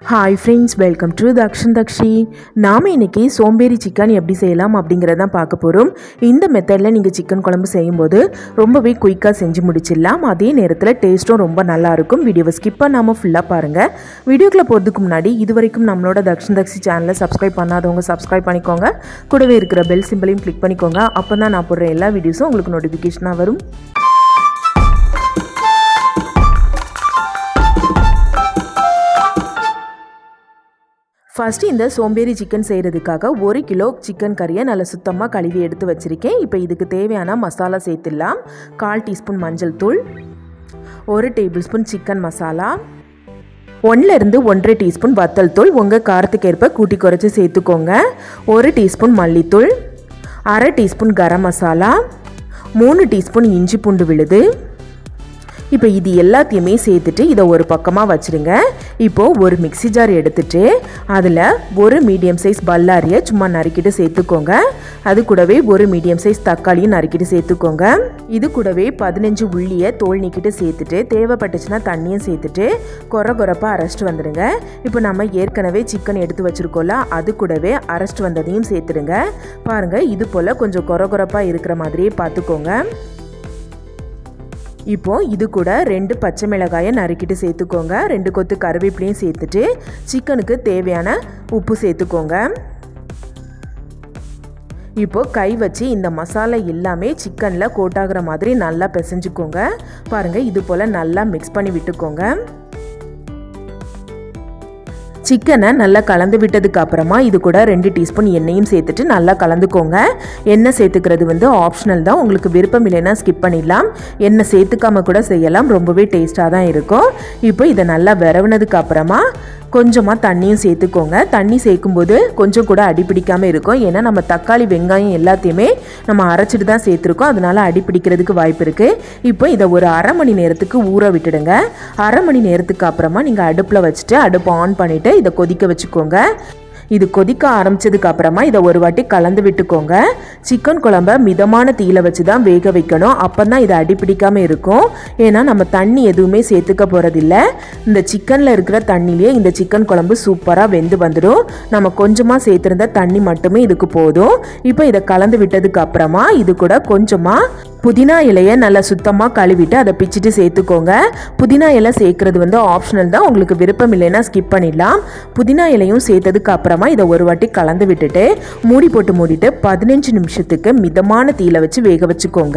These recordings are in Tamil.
hi friends welcome to Dakshan Dakshi நாம் இன்னைக்கு சோம்பேறி சிக்கன் எப்படி செய்யலாம் அப்படிங்கிறதான் பார்க்க போகிறோம் இந்த மெத்தடில் நீங்கள் சிக்கன் குழம்பு செய்யும்போது ரொம்பவே குயிக்காக செஞ்சு முடிச்சிடலாம் அதே நேரத்தில் டேஸ்ட்டும் ரொம்ப நல்லா இருக்கும் வீடியோவை ஸ்கிப் பண்ணாமல் ஃபுல்லாக பாருங்கள் வீடியோக்குள்ளே போகிறதுக்கு முன்னாடி இது வரைக்கும் நம்மளோட தக்ஷன் தக்ஷி சேனலை சப்ஸ்கிரைப் பண்ணாதவங்க சப்ஸ்கிரைப் பண்ணிக்கோங்க கூடவே இருக்கிற பெல் சிம்பிளையும் கிளிக் பண்ணிக்கோங்க அப்போ தான் நான் போடுற எல்லா வீடியோஸும் உங்களுக்கு நோட்டிஃபிகேஷனாக வரும் ஃபஸ்ட்டு இந்த சோம்பேறி சிக்கன் செய்கிறதுக்காக ஒரு கிலோ சிக்கன் கறியை நல்லா சுத்தமாக கழுவி எடுத்து வச்சுருக்கேன் இப்போ இதுக்கு தேவையான மசாலா சேர்த்துடலாம் கால் டீஸ்பூன் மஞ்சள் தூள் ஒரு டேபிள் ஸ்பூன் சிக்கன் மசாலா ஒன்றிலிருந்து ஒன்றரை டீஸ்பூன் வத்தல் தூள் உங்கள் காரத்துக்கு ஏற்ப கூட்டி குறைச்சி சேர்த்துக்கோங்க ஒரு டீஸ்பூன் மல்லித்தூள் அரை டீஸ்பூன் கரம் மசாலா மூணு டீஸ்பூன் இஞ்சி பூண்டு விழுது இப்போ இது எல்லாத்தையுமே சேர்த்துட்டு இதை ஒரு பக்கமாக வச்சுருங்க இப்போது ஒரு மிக்சி ஜார் எடுத்துட்டு அதில் ஒரு மீடியம் சைஸ் பல்லாரியை சும்மா நறுக்கிட்டு சேர்த்துக்கோங்க அது கூடவே ஒரு மீடியம் சைஸ் தக்காளியும் நறுக்கிட்டு சேர்த்துக்கோங்க இது கூடவே பதினஞ்சு உள்ளியை தோல் நீக்கிட்டு சேர்த்துட்டு தேவைப்பட்டுச்சுன்னா தண்ணியும் சேர்த்துட்டு கொர கொரப்பாக அரைச்சிட்டு வந்துடுங்க இப்போ நம்ம ஏற்கனவே சிக்கன் எடுத்து வச்சுருக்கோம்ல அது கூடவே அரைச்சிட்டு வந்ததையும் சேர்த்துடுங்க பாருங்கள் இது போல் கொஞ்சம் கொர கொரப்பாக இருக்கிற மாதிரியே பார்த்துக்கோங்க இப்போ இது கூட ரெண்டு பச்சை மிளகாயை நறுக்கிட்டு சேர்த்துக்கோங்க ரெண்டு கொத்து கருவேப்பிலையும் சேர்த்துட்டு சிக்கனுக்கு தேவையான உப்பு சேர்த்துக்கோங்க இப்போ கை வச்சு இந்த மசாலா எல்லாமே சிக்கனில் கோட்டாகிற மாதிரி நல்லா பிசைஞ்சுக்கோங்க பாருங்கள் இது போல் நல்லா மிக்ஸ் பண்ணி விட்டுக்கோங்க சிக்கனை நல்லா கலந்து விட்டதுக்கு அப்புறமா இது கூட ரெண்டு டீஸ்பூன் எண்ணெயும் சேர்த்துட்டு நல்லா கலந்துக்கோங்க எண்ணெய் சேர்த்துக்கிறது வந்து ஆப்ஷனல் தான் உங்களுக்கு விருப்பம் இல்லைன்னா ஸ்கிப் பண்ணிடலாம் எண்ணெய் சேர்த்துக்காம கூட செய்யலாம் ரொம்பவே டேஸ்ட்டாக தான் இருக்கும் இப்போ இதை நல்லா விரவுனதுக்கு அப்புறமா கொஞ்சமாக தண்ணியும் சேர்த்துக்கோங்க தண்ணி சேர்க்கும்போது கொஞ்சம் கூட அடிப்பிடிக்காமல் இருக்கும் ஏன்னா நம்ம தக்காளி வெங்காயம் எல்லாத்தையுமே நம்ம அரைச்சிட்டு தான் சேர்த்துருக்கோம் அதனால் அடிப்பிடிக்கிறதுக்கு வாய்ப்பு இருக்குது இப்போ இதை ஒரு அரை மணி நேரத்துக்கு ஊற விட்டுடுங்க அரை மணி நேரத்துக்கு அப்புறமா நீங்கள் அடுப்பில் வச்சுட்டு அடுப்பை ஆன் பண்ணிவிட்டு இதை கொதிக்க வச்சுக்கோங்க இது கொதிக்க ஆரம்பிச்சதுக்கு அப்புறமா இதை ஒரு வாட்டி கலந்து விட்டுக்கோங்க சிக்கன் குழம்ப மிதமான தீயில வச்சு தான் வேக வைக்கணும் அப்போ தான் இது அடிப்பிடிக்காமல் இருக்கும் ஏன்னா நம்ம தண்ணி எதுவுமே சேர்த்துக்க போகிறதில்ல இந்த சிக்கனில் இருக்கிற தண்ணிலேயே இந்த சிக்கன் குழம்பு சூப்பராக வெந்து வந்துடும் நம்ம கொஞ்சமாக சேர்த்துருந்த தண்ணி மட்டுமே இதுக்கு போதும் இப்போ இதை கலந்து விட்டதுக்கு அப்புறமா இது கூட கொஞ்சமாக புதினா இலையை நல்லா சுத்தமாக கழுவிட்டு அதை பிச்சுட்டு சேர்த்துக்கோங்க புதினா இலை சேர்க்குறது வந்து ஆப்ஷனல் தான் உங்களுக்கு விருப்பம் இல்லைன்னா ஸ்கிப் பண்ணிடலாம் புதினா இலையும் சேர்த்ததுக்கு அப்புறமா இதை ஒரு வாட்டி கலந்து விட்டுட்டு மூடி போட்டு மூடிட்டு பதினஞ்சு நிமிஷத்துக்கு மிதமான தீயில வச்சு வேக வச்சுக்கோங்க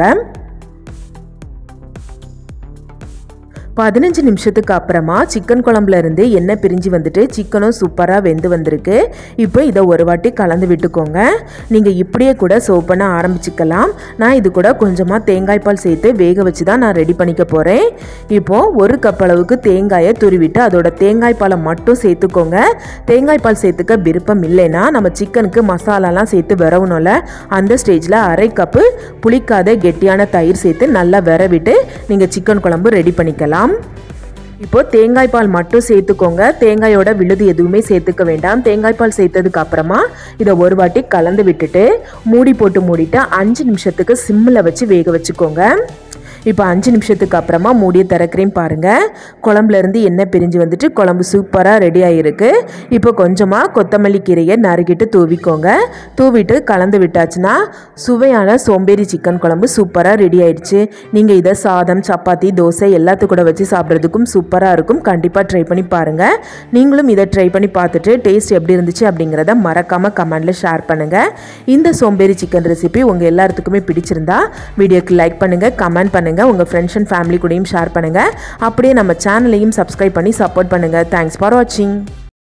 பதினஞ்சு நிமிஷத்துக்கு அப்புறமா சிக்கன் குழம்புல இருந்து எண்ணெய் பிரிஞ்சு வந்துட்டு சிக்கனும் சூப்பராக வெந்து வந்திருக்கு இப்போ இதை ஒரு வாட்டி கலந்து விட்டுக்கோங்க நீங்கள் இப்படியே கூட சர்வ் பண்ண ஆரம்பிச்சுக்கலாம் நான் இது கூட கொஞ்சமாக தேங்காய் பால் சேர்த்து வேக வச்சு தான் நான் ரெடி பண்ணிக்க போகிறேன் இப்போது ஒரு கப் அளவுக்கு தேங்காயை துருவிட்டு அதோட தேங்காய் பாலை மட்டும் சேர்த்துக்கோங்க தேங்காய் பால் சேர்த்துக்க விருப்பம் இல்லைன்னா நம்ம சிக்கனுக்கு மசாலாலாம் சேர்த்து விரவணும்ல அந்த ஸ்டேஜில் அரை கப்பு புளிக்காத கெட்டியான தயிர் சேர்த்து நல்லா விரவிட்டு நீங்கள் சிக்கன் குழம்பு ரெடி பண்ணிக்கலாம் இப்போ தேங்காய் பால் மட்டும் சேர்த்துக்கோங்க தேங்காயோட விழுது எதுவுமே சேர்த்துக்க வேண்டாம் தேங்காய் பால் சேர்த்ததுக்கு அப்புறமா இதை ஒரு வாட்டி கலந்து விட்டுட்டு மூடி போட்டு மூடிட்டு அஞ்சு நிமிஷத்துக்கு சிம்மில் வச்சு வேக வச்சுக்கோங்க இப்போ அஞ்சு நிமிஷத்துக்கு அப்புறமா மூடியை திறக்கிறேன் பாருங்கள் குழம்புலேருந்து எண்ணெய் பிரிஞ்சு வந்துட்டு குழம்பு சூப்பராக ரெடி ஆகிருக்கு இப்போ கொஞ்சமாக கொத்தமல்லி கீரையை நறுக்கிட்டு தூவிக்கோங்க தூவிட்டு கலந்து விட்டாச்சுன்னா சுவையான சோம்பேறி சிக்கன் குழம்பு சூப்பராக ரெடி ஆயிடுச்சு நீங்கள் இதை சாதம் சப்பாத்தி தோசை எல்லாத்து கூட வச்சு சாப்பிட்றதுக்கும் சூப்பராக இருக்கும் கண்டிப்பாக ட்ரை பண்ணி பாருங்கள் நீங்களும் இதை ட்ரை பண்ணி பார்த்துட்டு டேஸ்ட் எப்படி இருந்துச்சு அப்படிங்கிறத மறக்காமல் கமெண்டில் ஷேர் பண்ணுங்கள் இந்த சோம்பேறி சிக்கன் ரெசிபி உங்கள் எல்லாத்துக்குமே பிடிச்சிருந்தா வீடியோக்கு லைக் பண்ணுங்கள் கமெண்ட் பண்ணுங்கள் பண்ணுங்கள் உங்கள் ஃப்ரெண்ட்ஸ் அண்ட் ஃபேமிலி கூடயும் ஷேர் பண்ணுங்கள் அப்படியே நம்ம சேனலையும் சப்ஸ்கிரைப் பண்ணி சப்போர்ட் பண்ணுங்கள் தேங்க்ஸ் ஃபார் வாட்சிங்